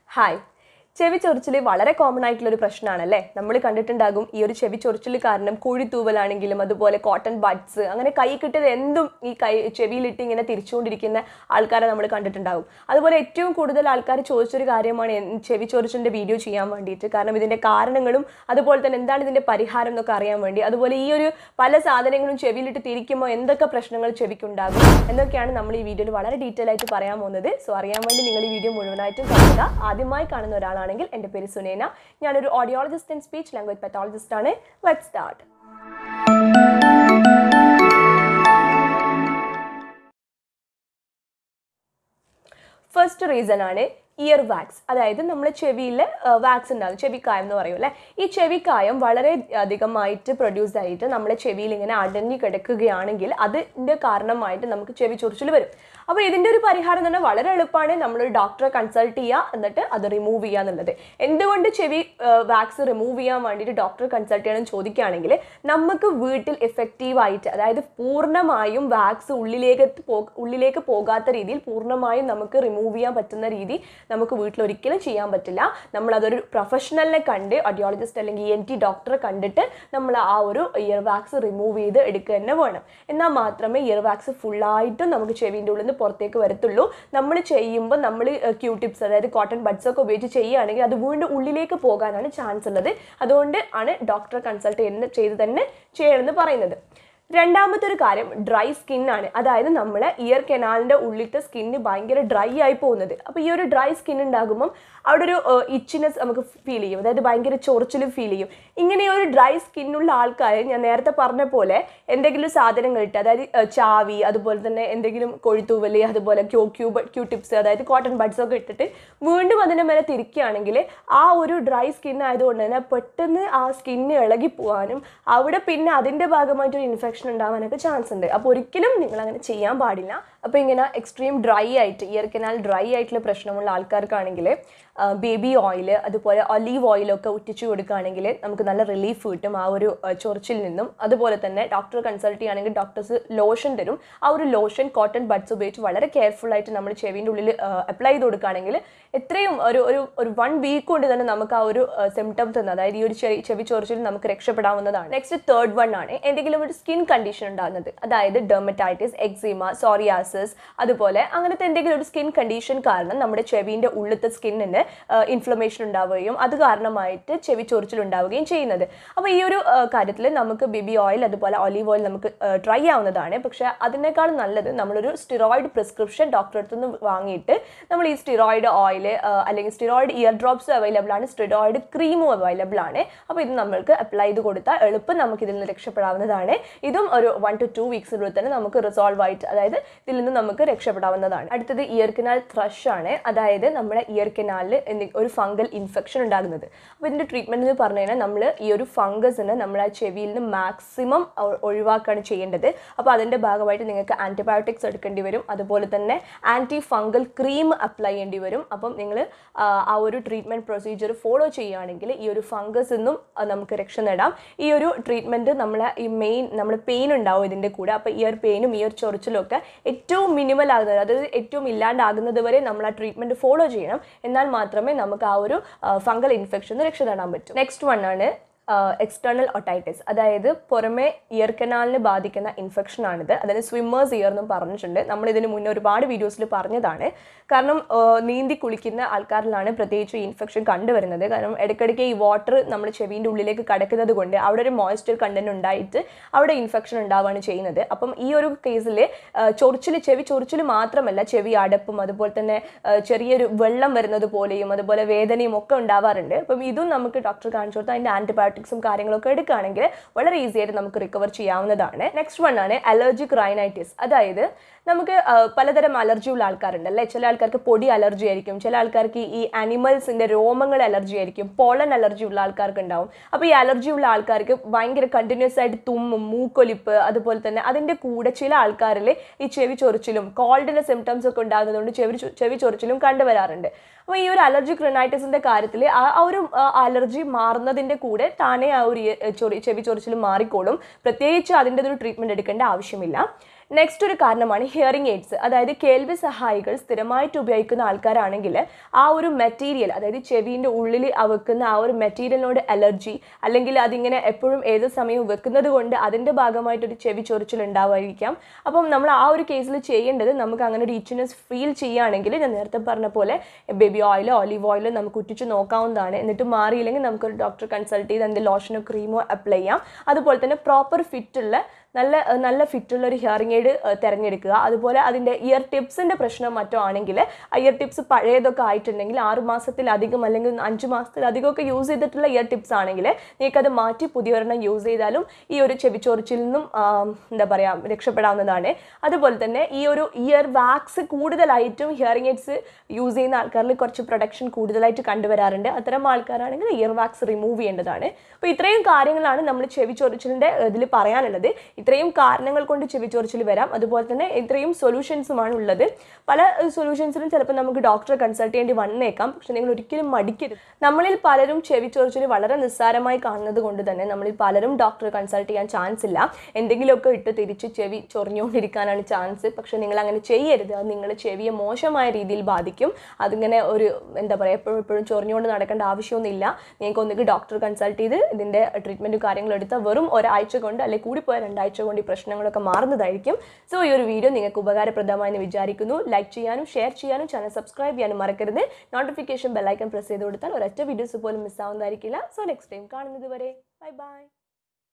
hi ചെവി ചൊറിച്ചിൽ വളരെ കോമൺ ആയിട്ടുള്ള ഒരു പ്രശ്നമാണല്ലേ നമ്മൾ കണ്ടിട്ടുണ്ടാകും ഈ ഒരു ചെവി ചൊറിച്ചിൽ കാരണം കുഴിത്തൂവലാണെങ്കിലും അതുപോലെ കോട്ടൺ ബഡ്സ് അങ്ങനെ കൈ കിട്ടിയത് എന്തും ഈ കൈ ചെവിയിലിട്ട് ഇങ്ങനെ തിരിച്ചുകൊണ്ടിരിക്കുന്ന ആൾക്കാരെ നമ്മൾ കണ്ടിട്ടുണ്ടാകും അതുപോലെ ഏറ്റവും കൂടുതൽ ആൾക്കാർ ചോദിച്ചൊരു കാര്യമാണ് എൻ- ചെവി ചൊറിച്ചിൻ്റെ വീഡിയോ ചെയ്യാൻ വേണ്ടിയിട്ട് കാരണം ഇതിൻ്റെ കാരണങ്ങളും അതുപോലെ തന്നെ എന്താണ് ഇതിൻ്റെ പരിഹാരം എന്നൊക്കെ അറിയാൻ വേണ്ടി അതുപോലെ ഈ ഒരു പല സാധനങ്ങളും ചെവിയിലിട്ട് തിരിക്കുമ്പോൾ എന്തൊക്കെ പ്രശ്നങ്ങൾ ചെവിക്കുണ്ടാകും എന്നൊക്കെയാണ് നമ്മൾ ഈ വീഡിയോയിൽ വളരെ ഡീറ്റെയിൽ ആയിട്ട് പറയാൻ പോകുന്നത് സോ അറിയാൻ വേണ്ടി നിങ്ങൾ ഈ വീഡിയോ മുഴുവനായിട്ടും കാണുക ആദ്യമായി കാണുന്ന ഒരാളാണെങ്കിൽ എൻ്റെ പേര് സുനേന ഞാനൊരു audiologist and speech language pathologist ആണ് ലെറ്റ് സ്റ്റാർട്ട് ഫസ്റ്റ് റീസൺ ആണ് ഇയർ വാക്സ് അതായത് നമ്മുടെ ചെവിയിൽ വാക്സ് ഉണ്ടാകും ചെവിക്കായം എന്ന് പറയും അല്ലേ ഈ ചെവിക്കായം വളരെ അധികമായിട്ട് പ്രൊഡ്യൂസ് ആയിട്ട് നമ്മുടെ ചെവിയിൽ ഇങ്ങനെ അടഞ്ഞു കിടക്കുകയാണെങ്കിൽ അതിൻ്റെ കാരണമായിട്ട് നമുക്ക് ചെവി ചൊറിച്ചിൽ വരും അപ്പോൾ ഇതിൻ്റെ ഒരു പരിഹാരം തന്നെ വളരെ എളുപ്പമാണ് നമ്മളൊരു ഡോക്ടറെ കൺസൾട്ട് ചെയ്യുക എന്നിട്ട് അത് റിമൂവ് ചെയ്യുക എന്നുള്ളത് എന്തുകൊണ്ട് ചെവി വാക്സ് റിമൂവ് ചെയ്യാൻ വേണ്ടിയിട്ട് ഡോക്ടറെ കൺസൾട്ട് ചെയ്യണം ചോദിക്കുകയാണെങ്കിൽ നമുക്ക് വീട്ടിൽ എഫക്റ്റീവായിട്ട് അതായത് പൂർണ്ണമായും വാക്സ് ഉള്ളിലേക്ക് പോ ഉള്ളിലേക്ക് പോകാത്ത രീതിയിൽ പൂർണ്ണമായും നമുക്ക് റിമൂവ് ചെയ്യാൻ പറ്റുന്ന രീതി നമുക്ക് വീട്ടിൽ ഒരിക്കലും ചെയ്യാൻ പറ്റില്ല നമ്മൾ അതൊരു പ്രൊഫഷണലിനെ കണ്ട് ഓഡിയോളജിസ്റ്റ് അല്ലെങ്കിൽ ഇ എൻ ടി ഡോക്ടറെ കണ്ടിട്ട് നമ്മൾ ആ ഒരു ഇയർ വാക്സ് റിമൂവ് ചെയ്ത് എടുക്കുക തന്നെ വേണം എന്നാൽ മാത്രമേ ഇയർ വാക്സ് ഫുള്ളായിട്ടും നമുക്ക് ചെവിൻ്റെ ഉള്ളിൽ നിന്ന് പുറത്തേക്ക് വരത്തുള്ളൂ നമ്മൾ ചെയ്യുമ്പോൾ നമ്മൾ ക്യൂ ടിപ്സ് അതായത് കോട്ടൺ ബഡ്സ് ഒക്കെ ഉപയോഗിച്ച് ചെയ്യുകയാണെങ്കിൽ അത് വീണ്ടും ഉള്ളിലേക്ക് പോകാനാണ് ചാൻസ് ഉള്ളത് അതുകൊണ്ട് ആണ് ഡോക്ടറെ കൺസൾട്ട് ചെയ്യുന്ന ചെയ്ത് തന്നെ ചെയ്യണമെന്ന് പറയുന്നത് രണ്ടാമത്തെ ഒരു കാര്യം ഡ്രൈ സ്കിൻ ആണ് അതായത് നമ്മളെ ഇയർ കെനാലിൻ്റെ ഉള്ളിലത്തെ സ്കിന്ന് ഭയങ്കര ഡ്രൈ ആയി പോകുന്നത് അപ്പോൾ ഈ ഒരു ഡ്രൈ സ്കിൻ ഉണ്ടാകുമ്പം അവിടെ ഒരു ഇച്ചിനെസ് നമുക്ക് ഫീൽ ചെയ്യും അതായത് ഭയങ്കര ചൊറിച്ചിൽ ഫീൽ ചെയ്യും ഇങ്ങനെ ഒരു ഡ്രൈ സ്കിന്നുള്ള ആൾക്കാർ ഞാൻ നേരത്തെ പറഞ്ഞ പോലെ എന്തെങ്കിലും സാധനങ്ങൾ ഇട്ട് അതായത് ഏർ, ചാവി അതുപോലെ തന്നെ എന്തെങ്കിലും കൊഴുത്തൂവല് അതുപോലെ ക്യൂ ക്യൂബ് ക്യൂ ടിപ്സ് അതായത് കോട്ടൺ ബഡ്സ് ഒക്കെ ഇട്ടിട്ട് വീണ്ടും അതിൻ്റെ മേലെ തിരിക്കുകയാണെങ്കിൽ ആ ഒരു ഡ്രൈ സ്കിൻ ആയതുകൊണ്ട് തന്നെ പെട്ടെന്ന് ആ സ്കിന്ന് ഇളകി പോകാനും അവിടെ പിന്നെ അതിൻ്റെ ഭാഗമായിട്ടൊരു ഇൻഫെക്ഷൻ ഉണ്ടാവാനൊക്കെ ചാൻസ് ഉണ്ട് അപ്പോൾ ഒരിക്കലും നിങ്ങൾ അങ്ങനെ ചെയ്യാൻ പാടില്ല അപ്പോൾ ഇങ്ങനെ എക്സ്ട്രീം ഡ്രൈ ആയിട്ട് ഇയർ കനാൽ ഡ്രൈ ആയിട്ടുള്ള പ്രശ്നമുള്ള ആൾക്കാർക്കാണെങ്കിൽ ബേബി ഓയിൽ അതുപോലെ ഒലീവ് ഓയിലൊക്കെ ഉറ്റിച്ചു കൊടുക്കുകയാണെങ്കിൽ നമുക്ക് നല്ല റിലീഫ് കിട്ടും ആ ഒരു ആ, ചൊറിച്ചിൽ നിന്നും അതുപോലെ തന്നെ ഡോക്ടറെ കൺസൾട്ട് ചെയ്യുകയാണെങ്കിൽ ഡോക്ടേഴ്സ് ലോഷൻ തരും ആ ഒരു ലോഷൻ കോട്ടൺ ബഡ്സ് ഉപയോഗിച്ച് വളരെ കെയർഫുൾ ആയിട്ട് നമ്മൾ ചെവിൻ്റെ ഉള്ളിൽ അപ്ലൈ ചെയ്ത് കൊടുക്കുകയാണെങ്കിൽ എത്രയും ഒരു ഒരു ഒരു വൺ വീക്ക് കൊണ്ട് തന്നെ നമുക്ക് ആ ഒരു സിംറ്റംസ് നിന്ന് അതായത് ഈ ഒരു ചെവി ചെവി ചൊറിച്ചിൽ നമുക്ക് രക്ഷപ്പെടാവുന്നതാണ് നെക്സ്റ്റ് തേർഡ് വൺ ആണ് എന്തെങ്കിലും ഒരു സ്കിൻ കണ്ടീഷൻ ഉണ്ടാകുന്നത് അതായത് ഡെർമറ്റൈറ്റിസ് എക്സിമ സോറിയാസിസ് അതുപോലെ അങ്ങനത്തെ എന്തെങ്കിലും ഒരു സ്കിൻ കണ്ടീഷൻ കാരണം നമ്മുടെ ചെവിൻ്റെ ഉള്ളിലത്തെ സ്കിന്നിന് ഇൻഫ്ലമേഷൻ ഉണ്ടാവുകയും അത് കാരണമായിട്ട് ചെവി ചൊറിച്ചിൽ ഉണ്ടാവുകയും ചെയ്യുന്നത് അപ്പോൾ ഈ ഒരു കാര്യത്തിൽ നമുക്ക് ബേബി ഓയിൽ അതുപോലെ ഒലീവ് ഓയിൽ നമുക്ക് ട്രൈ ആവുന്നതാണ് പക്ഷേ അതിനേക്കാൾ നല്ലത് നമ്മളൊരു സ്റ്റിറോയിഡ് പ്രിസ്ക്രിപ്ഷൻ ഡോക്ടറെ അടുത്ത് നിന്ന് വാങ്ങിയിട്ട് നമ്മൾ ഈ സ്റ്റിറോയിഡ് ഓയിൽ അല്ലെങ്കിൽ സ്റ്റിറോയിഡ് ഇയർ ഡ്രോപ്സ് അവൈലബിൾ ആണ് സ്റ്റിറോയിഡ് ക്രീമും അവൈലബിൾ ആണ് അപ്പോൾ ഇത് നമ്മൾക്ക് അപ്ലൈ ചെയ്ത് കൊടുത്താൽ എളുപ്പം നമുക്ക് ഇതിൽ നിന്ന് രക്ഷപ്പെടാവുന്നതാണ് ഇതും ഒരു വൺ ടു ടു വീക്സിനുള്ളിൽ തന്നെ നമുക്ക് റിസോൾവ് ആയിട്ട് അതായത് ഇതിൽ നിന്ന് നമുക്ക് രക്ഷപ്പെടാവുന്നതാണ് അടുത്തത് ഇയർ കനാൽ ത്രഷ് ആണ് അതായത് നമ്മുടെ ഇയർ കനാലിൽ ഒരു ഫംഗൽ ഇൻഫെക്ഷൻ ഉണ്ടാകുന്നത് അപ്പോൾ ഇതിൻ്റെ ട്രീറ്റ്മെൻറ്റ് എന്ന് പറഞ്ഞു കഴിഞ്ഞാൽ നമ്മൾ ഈ ഒരു ഫംഗസിനെ നമ്മൾ ആ ചെവിയിൽ നിന്ന് മാക്സിമം ഒഴിവാക്കുകയാണ് ചെയ്യേണ്ടത് അപ്പോൾ അതിൻ്റെ ഭാഗമായിട്ട് നിങ്ങൾക്ക് ആൻറ്റിബയോട്ടിക്സ് എടുക്കേണ്ടി വരും അതുപോലെ തന്നെ ആൻറ്റി ഫംഗൽ ക്രീം അപ്ലൈ ചെയ്യേണ്ടി വരും അപ്പം നിങ്ങൾ ആ ഒരു ട്രീറ്റ്മെൻറ്റ് പ്രൊസീജിയർ ഫോളോ ചെയ്യുകയാണെങ്കിൽ ഈ ഒരു ഫംഗസ് നിന്നും ആ, നമുക്ക് രക്ഷ നേടാം ഈ ഒരു ട്രീറ്റ്മെൻറ്റ് നമ്മളെ ഈ മെയിൻ നമ്മൾ പെയിൻ ഉണ്ടാവും ഇതിൻ്റെ കൂടെ അപ്പോൾ ഇയർ പെയിനും ഇയർ ചൊറിച്ചിലും ഒക്കെ ഏറ്റവും മിനിമൽ ആകുന്നത് അതായത് ഏറ്റവും ഇല്ലാണ്ടാകുന്നത് വരെ നമ്മൾ ആ ട്രീറ്റ്മെൻറ്റ് ഫോളോ ചെയ്യണം എന്നാൽ മാത്രമേ നമുക്ക് ആ ഒരു ഫംഗൽ ഇൻഫെക്ഷൻ രക്ഷ നേടാൻ പറ്റൂ നെക്സ്റ്റ് വൺ ആണ് എക്സ്റ്റേണൽ ഒട്ടൈറ്റിസ് അതായത് പുറമെ ഇയർ കനാലിന് ബാധിക്കുന്ന ഇൻഫെക്ഷൻ ആണിത് അതായത് സ്വിമ്മേഴ്സ് ഇയർ എന്നും പറഞ്ഞിട്ടുണ്ട് നമ്മൾ ഇതിന് മുന്നേ ഒരുപാട് വീഡിയോസിൽ പറഞ്ഞതാണ് കാരണം ആ, നീന്തി കുളിക്കുന്ന ആൾക്കാരിലാണ് പ്രത്യേകിച്ച് ഈ ഇൻഫെക്ഷൻ കണ്ടുവരുന്നത് കാരണം ഇടയ്ക്കിടയ്ക്ക് ഈ വാട്ടർ നമ്മൾ ചെവിൻ്റെ ഉള്ളിലേക്ക് കടക്കുന്നത് കൊണ്ട് അവിടെ ഒരു മോയ്സ്ചർ കണ്ടന്റ് ഉണ്ടായിട്ട് അവിടെ ഇൻഫെക്ഷൻ ഉണ്ടാവുകയാണ് ചെയ്യുന്നത് അപ്പം ഈ ഒരു കേസിൽ ചൊറിച്ചിൽ ചെവി ചൊറിച്ചിൽ മാത്രമല്ല ചെവി അടപ്പും അതുപോലെ തന്നെ ആ, ചെറിയൊരു വെള്ളം വരുന്നത് പോലെയും അതുപോലെ വേദനയും ഒക്കെ ഉണ്ടാവാറുണ്ട് അപ്പം ഇതും നമുക്ക് ഡോക്ടർ കാണിച്ചു കൊടുത്താൽ അതിൻ്റെ ആൻറ്റിബയോട്ടിക്സും കാര്യങ്ങളൊക്കെ എടുക്കുകയാണെങ്കിൽ വളരെ ഈസി ആയിട്ട് നമുക്ക് റിക്കവർ ചെയ്യാവുന്നതാണ് നെക്സ്റ്റ് വൺ ആണ് അലർജിക് റൈനൈറ്റിസ് അതായത് നമുക്ക് ആ, പലതരം അലർജി ഉള്ള ആൾക്കാരുണ്ട് അല്ലേ ചില ആൾക്കാർക്ക് പൊടി അലർജി ആയിരിക്കും ചില ആൾക്കാർക്ക് ഈ ആനിമൽസിന്റെ രോമങ്ങൾ അലർജി ആയിരിക്കും പോളൻ അലർജി ഉള്ള ആൾക്കാർക്ക് ഉണ്ടാവും അപ്പോൾ ഈ അലർജി ഉള്ള ആൾക്കാർക്ക് ഭയങ്കര കണ്ടിന്യൂസ് ആയിട്ട് തുമ്മും മൂക്കൊലിപ്പ് അതുപോലെ തന്നെ അതിന്റെ കൂടെ ചില ആൾക്കാരിൽ ഈ ചെവി ചൊറിച്ചിലും കോൾഡിന്റെ സിംറ്റംസ് ഒക്കെ ഉണ്ടാകുന്നതുകൊണ്ട് ചെവി ചൊ- ചെവി ചൊറിച്ചിലും കണ്ടുവരാറുണ്ട് അപ്പോൾ ഈ ഒരു അലർജിക് റിനൈറ്റിസിന്റെ കാര്യത്തിൽ ആ ആ ഒരു അലർജി മാറുന്നതിന്റെ കൂടെ താനെ ആ ഒരു ഇയ- ചൊറി ചെവി ചൊറിച്ചിൽ മാറിക്കോളും പ്രത്യേകിച്ച് അതിൻ്റെ ഒരു ട്രീറ്റ്മെന്റ് എടുക്കേണ്ട ആവശ്യമില്ല നെക്സ്റ്റ് ഒരു കാരണമാണ് ഹിയറിംഗ് എയ്ഡ്സ് അതായത് കേൾവി സഹായികൾ സ്ഥിരമായിട്ട് ഉപയോഗിക്കുന്ന ആൾക്കാരാണെങ്കിൽ ആ ഒരു മെറ്റീരിയൽ അതായത് ചെവിൻ്റെ ഉള്ളിൽ വെക്കുന്ന ആ ഒരു മെറ്റീരിയലിനോട് അലർജി അല്ലെങ്കിൽ അതിങ്ങനെ എപ്പോഴും ഏത് സമയവും വെക്കുന്നത് കൊണ്ട് അതിൻ്റെ ഭാഗമായിട്ടൊരു ചെവി ചൊറിച്ചിൽ ഉണ്ടാവുമായിരിക്കാം അപ്പം നമ്മൾ ആ ഒരു കേസിൽ ചെയ്യേണ്ടത് നമുക്ക് അങ്ങനെ ഒരു ഇച്ചിനെസ് ഫീൽ ചെയ്യുകയാണെങ്കിൽ ഞാൻ നേരത്തെ പറഞ്ഞ പോലെ ബേബി ഓയിലോ ഒലിവ് ഓയിലോ നമുക്ക് ഉറ്റിച്ച് നോക്കാവുന്നതാണ് എന്നിട്ട് മാറിയില്ലെങ്കിൽ നമുക്കൊരു ഡോക്ടർ കൺസൾട്ട് ചെയ്ത് അതിൻ്റെ ലോഷനോ ക്രീമോ അപ്ലൈ ചെയ്യാം അതുപോലെ തന്നെ പ്രോപ്പർ ഫിറ്റുള്ള നല്ല നല്ല ഫിറ്റുള്ള ഒരു ഹിയറിംഗ് എയ്ഡ് തിരഞ്ഞെടുക്കുക അതുപോലെ അതിൻ്റെ ഇയർ ടിപ്സിൻ്റെ പ്രശ്നം മറ്റോ ആണെങ്കിൽ ഇയർ ടിപ്സ് പഴയതൊക്കെ ആയിട്ടുണ്ടെങ്കിൽ ആറ് മാസത്തിലധികം അല്ലെങ്കിൽ അഞ്ച് മാസത്തിലധികമൊക്കെ യൂസ് ചെയ്തിട്ടുള്ള ഇയർ ടിപ്സ് ആണെങ്കിൽ നിങ്ങൾക്കത് മാറ്റി പുതിയൊരെണ്ണം യൂസ് ചെയ്താലും ഈ ഒരു ചെവിച്ചോറിച്ചിൽ നിന്നും എന്താ പറയുക രക്ഷപ്പെടാവുന്നതാണ് അതുപോലെ തന്നെ ഈ ഒരു ഇയർ വാക്സ് കൂടുതലായിട്ടും ഹിയറിംഗ് എയ്ഡ്സ് യൂസ് ചെയ്യുന്ന ആൾക്കാരിൽ കുറച്ച് പ്രൊഡക്ഷൻ കൂടുതലായിട്ട് കണ്ടുവരാറുണ്ട് അത്തരം ആൾക്കാരാണെങ്കിൽ ഇയർ വാക്സ് റിമൂവ് ചെയ്യേണ്ടതാണ് അപ്പോൾ ഇത്രയും കാര്യങ്ങളാണ് നമ്മൾ ചെവിച്ചൊറിച്ചിലിൻ്റെ ഇതിൽ പറയാനുള്ളത് ഇത്രയും കാരണങ്ങൾ കൊണ്ട് ചെവിച്ചൊറിച്ചിൽ വരാം അതുപോലെ തന്നെ ഇത്രയും സൊല്യൂഷൻസുമാണ് ഉള്ളത് പല സൊല്യൂഷൻസിനും ചിലപ്പോൾ നമുക്ക് ഡോക്ടറെ കൺസൾട്ട് ചെയ്യേണ്ടി വന്നേക്കാം പക്ഷെ നിങ്ങൾ ഒരിക്കലും മടിക്കരുത് നമ്മളിൽ പലരും ചെവിച്ചൊറിച്ചിൽ വളരെ നിസ്സാരമായി കാണുന്നത് കൊണ്ട് തന്നെ നമ്മളിൽ പലരും ഡോക്ടറെ കൺസൾട്ട് ചെയ്യാൻ ചാൻസ് ഇല്ല എന്തെങ്കിലുമൊക്കെ ഇട്ട് തിരിച്ച് ചെവി ചൊറിഞ്ഞുകൊണ്ടിരിക്കാനാണ് ചാൻസ് പക്ഷെ നിങ്ങൾ അങ്ങനെ ചെയ്യരുത് അത് നിങ്ങളുടെ ചെവിയെ മോശമായ രീതിയിൽ ബാധിക്കും അതിങ്ങനെ ഒരു എന്താ പറയുക എപ്പോഴും എപ്പോഴും ചൊറിഞ്ഞുകൊണ്ട് നടക്കേണ്ട ആവശ്യമൊന്നുമില്ല നിങ്ങൾക്ക് ഒന്നുകിൽ ഡോക്ടർ കൺസൾട്ട് ചെയ്ത് ഇതിൻ്റെ ട്രീറ്റ്മെൻറ്റും കാര്യങ്ങളും എടുത്താൽ വെറും ഒരാഴ്ച കൊണ്ട് അല്ലെങ്കിൽ കൂടിപ്പോയ രണ്ടാഴ്ച കൊണ്ട് ഈ പ്രശ്നങ്ങളൊക്കെ മാറുന്നതായിരിക്കും സോ ഈ ഒരു വീഡിയോ നിങ്ങൾക്ക് ഉപകാരപ്രദമായെന്ന് വിചാരിക്കുന്നു ലൈക്ക് ചെയ്യാനും ഷെയർ ചെയ്യാനും ചാനൽ സബ്സ്ക്രൈബ് ചെയ്യാനും മറക്കരുത് നോട്ടിഫിക്കേഷൻ ബെല്ലൈക്കൺ പ്രസ് ചെയ്ത് കൊടുത്താൽ ഒരൊറ്റ വീഡിയോസ് പോലും മിസ്സാവുന്നതായിരിക്കില്ല സോ നെക്സ്റ്റ് ടൈം കാണുന്നത് വരെ ബൈ ബൈ